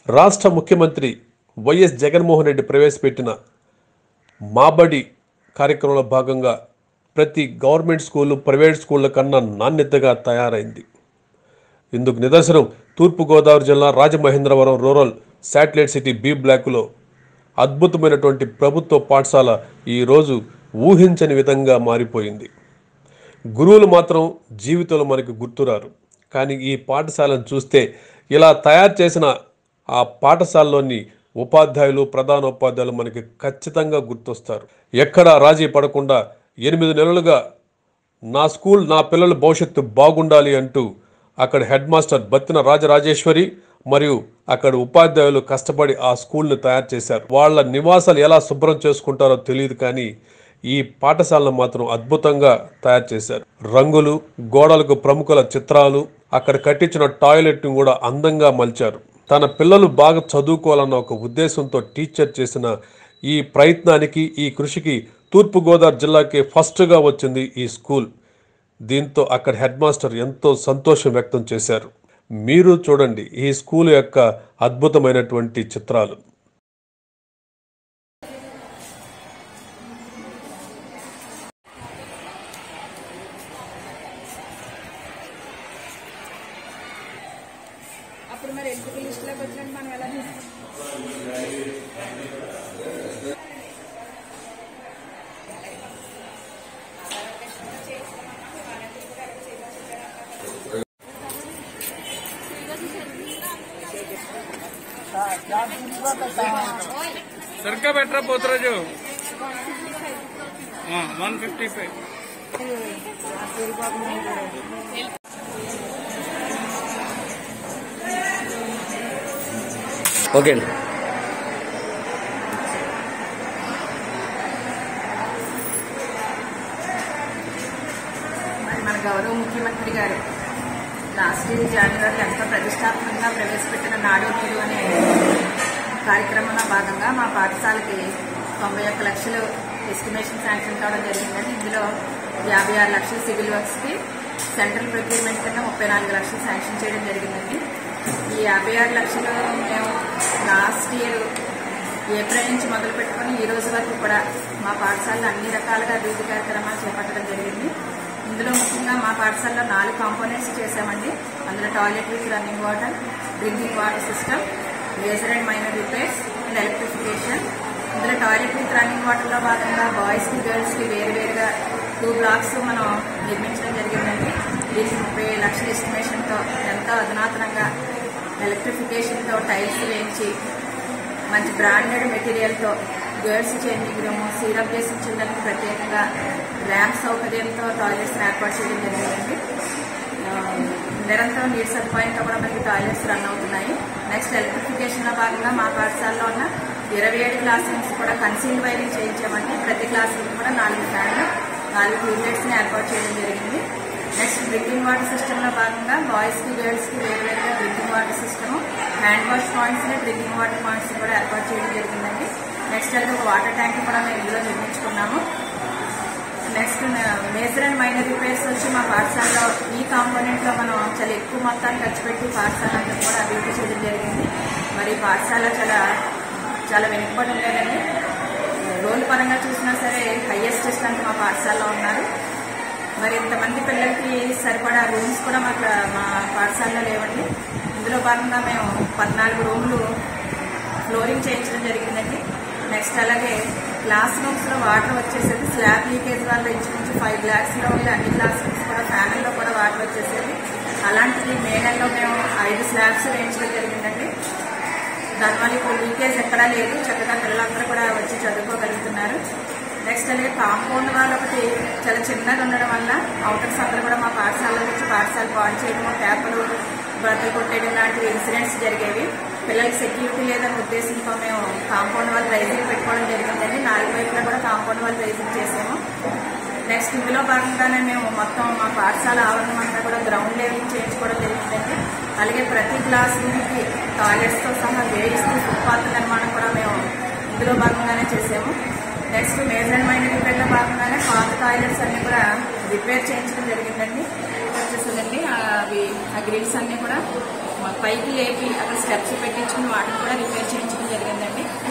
రాష్ట్ర ముఖ్యమంత్రి వైఎస్ జగన్మోహన్ రెడ్డి ప్రవేశపెట్టిన మాబడి కార్యక్రమంలో భాగంగా ప్రతి గవర్నమెంట్ స్కూలు ప్రైవేట్ స్కూళ్ళ కన్నా నాణ్యతగా తయారైంది ఇందుకు నిదర్శనం తూర్పుగోదావరి జిల్లా Rajamahendravaram rural satellite city B బ్లాక్లో అద్భుతమైనటువంటి ప్రభుత్వ పాఠశాల ఈరోజు ఊహించని విధంగా మారిపోయింది గురువులు మాత్రం జీవితంలో మనకి గుర్తురారు కానీ ఈ పాఠశాలను చూస్తే ఇలా తయారు చేసిన ఆ పాఠశాలలోని ఉపాధ్యాయులు ప్రధానోపాధ్యాయులు మనకి ఖచ్చితంగా గుర్తొస్తారు ఎక్కడా రాజీ పడకుండా ఎనిమిది నెలలుగా నా స్కూల్ నా పిల్లల భవిష్యత్తు బాగుండాలి అంటూ అక్కడ హెడ్ మాస్టర్ బత్తిన రాజరాజేశ్వరి మరియు అక్కడ ఉపాధ్యాయులు కష్టపడి ఆ స్కూల్ని తయారు చేశారు వాళ్ళ నివాసాలు ఎలా శుభ్రం చేసుకుంటారో తెలియదు కానీ ఈ పాఠశాలను మాత్రం అద్భుతంగా తయారు చేశారు రంగులు గోడలకు ప్రముఖుల చిత్రాలు అక్కడ కట్టించిన టాయిలెట్ని కూడా అందంగా మలిచారు తన పిల్లలు బాగా చదువుకోవాలన్న ఒక ఉద్దేశంతో టీచర్ చేసిన ఈ ప్రయత్నానికి ఈ కృషికి తూర్పుగోదావరి జిల్లాకి ఫస్ట్గా వచ్చింది ఈ స్కూల్ దీంతో అక్కడ హెడ్ మాస్టర్ ఎంతో సంతోషం వ్యక్తం చేశారు మీరు చూడండి ఈ స్కూల్ యొక్క అద్భుతమైనటువంటి చిత్రాలు అప్పుడు మరి ఎంపిక లిస్టులోకి వచ్చినట్టు మనం ఎలా చూస్తాం సరిగ్గా పెట్టరా Poturaju one fifty five okay అండి మరి మన గౌరవ ముఖ్యమంత్రి గారు లాస్ట్ ఇయర్ జనవరి ఎంతో ప్రతిష్టాత్మకంగా ప్రవేశపెట్టిన నాడు నేడు అనే కార్యక్రమంలో భాగంగా మా పాఠశాలకి తొంభై ఒక్క లక్షలు ఎస్టిమేషన్ శాంక్షన్ కావడం జరిగిందండి ఇందులో యాభై ఆరు లక్షలు సివిల్ వర్క్స్కి సెంట్రల్ ప్రొక్యూర్మెంట్ కింద ముప్పై నాలుగు లక్షలు శాంక్షన్ చేయడం జరిగిందండి ఈ యాభై ఆరు లక్షలు మేము లాస్ట్ ఇయర్ ఏప్రిల్ నుంచి మొదలు పెట్టుకుని ఈ రోజు వరకు కూడా మా పాఠశాలలో అన్ని రకాలుగా అభివృద్ధి కార్యక్రమాలు చేపట్టడం జరిగింది ఇందులో ముఖ్యంగా మా పాఠశాలలో నాలుగు కాంపోనెంట్స్ చేశామండి అందులో toilet with running water drinking water system major and minor repairs and electrification ఇందులో టాయిలెట్ విత్ రన్నింగ్ వాటర్లో భాగంగా బాయ్స్కి గర్ల్స్కి వేరువేరుగా టూ బ్లాక్స్ మనం నిర్మించడం జరిగిందండి దీనికి ముప్పై లక్షల ఎస్టిమేషన్తో ఎంతో అధునాతనంగా ఎలక్ట్రిఫికేషన్తో టైల్స్ వేయించి మంచి బ్రాండెడ్ మెటీరియల్తో గర్ల్స్ చేంజింగ్ రూమ్ సీరప్ చేసిన చిల్డ్రన్కి ప్రత్యేకంగా ర్యాంప్ సౌకర్యంతో టాయిలెట్స్ ఏర్పాటు చేయడం జరిగిందండి ఆ, నిరంతరం నీటి సదుపాయంతో కూడా మనకి టాయిలెట్స్ రన్ అవుతున్నాయి నెక్స్ట్ ఎలక్ట్రిఫికేషన్లో భాగంగా మా పాఠశాలలో ఉన్న ఇరవై ఏడు క్లాస్ రూమ్స్ కూడా కన్సీల్ వైరింగ్ చేయించామండి ప్రతి క్లాస్ రూమ్ కూడా నాలుగు ఫ్యాన్లు నాలుగు ట్యూబ్లైట్స్ని ఏర్పాటు చేయడం జరిగింది నెక్స్ట్ డ్రింకింగ్ వాటర్ సిస్టంలో భాగంగా బాయ్స్కి గర్ల్స్కి వేరువేరుగా drinking water system hand wash points drinking water points కూడా ఏర్పాటు చేయడం జరిగిందండి నెక్స్ట్ అలాగే ఒక వాటర్ ట్యాంక్ కూడా మేము ఇందులో నిర్మించుకున్నాము next major and minor repairs వచ్చి మా పాఠశాలలో ఈ కాంపోనెంట్ లో మనం చాలా ఎక్కువ మొత్తాన్ని ఖర్చు పెట్టి పాఠశాల అంతా కూడా అభివృద్ధి చేయడం జరిగింది మరి ఈ పాఠశాల చాలా చాలా వెనుకబడి ఉండేదండి రోల్ పరంగా చూసినా సరే హైయెస్ట్ స్ట్రెంత్ మా పాఠశాలలో ఉన్నారు మరి ఇంతమంది పిల్లలకి సరిపడా రూమ్స్ కూడా మాకు మా పాఠశాలలో లేవండి ఇందులో భాగంగా మేము పద్నాలుగు రూములు ఫ్లోరింగ్ చేయించడం జరిగిందండి నెక్స్ట్ అలాగే క్లాస్ రూమ్స్ లో వాటర్ వచ్చేసరికి స్లాబ్ లీకేజ్ వల్ల ఇంచుమించు ఫైవ్ గ్లాస్ లో ఉండే అన్ని క్లాస్ రూమ్స్ కూడా ఫ్యామిలీలో కూడా వాటర్ వచ్చేసేది అలాంటిది మే నెలలో మేము ఐదు స్లాబ్స్ వేయించడం జరిగిందండి దానివల్ల ఇప్పుడు లీకేజ్ ఎక్కడా లేదు చక్కగా పిల్లలందరూ కూడా వచ్చి చదువుకోగలుగుతున్నారు నెక్స్ట్ అలాగే కాంపౌండ్ వాళ్ళు ఒకటి చాలా చిన్నగా ఉండడం వల్ల అవుటర్స్ అందరూ కూడా మా పాఠశాలలో వచ్చి పాఠశాల పాడు చేయడం ట్యాపులు బట్టలు కొట్టేయడం లాంటివి ఇన్సిడెంట్స్ జరిగేవి పిల్లలకి సెక్యూరిటీ లేదనే ఉద్దేశంతో మేము కాంపౌండ్ వాళ్ళు రైజింగ్ పెట్టుకోవడం జరిగిందండి నాలుగు వైపులా కూడా కాంపౌండ్ వాళ్ళు రైజింగ్ చేసాము నెక్స్ట్ ఇందులో భాగంగానే మేము మొత్తం మా పాఠశాల ఆవరణం అంతా కూడా గ్రౌండ్ లెవెలింగ్ చేయించుకోవడం జరిగిందండి అలాగే ప్రతి క్లాస్ రూమ్కి టాయిలెట్స్తో సహా వేయిస్తూ ఫుట్పాత్ నిర్మాణం కూడా మేము ఇందులో భాగంగానే చేసాము నెక్స్ట్ మేజర్ అండ్ మైనర్ రిపేర్లో భాగంగానే పాత టాయిలెట్స్ అన్ని కూడా రిపేర్ చేయించడం జరిగిందండి వచ్చేసిందండి అవి ఆ గ్రిల్స్ అన్ని కూడా పైకి లేపి అక్కడ స్టెప్స్ పెట్టించుకుని వాటిని కూడా రిపేర్ చేయించడం జరిగిందండి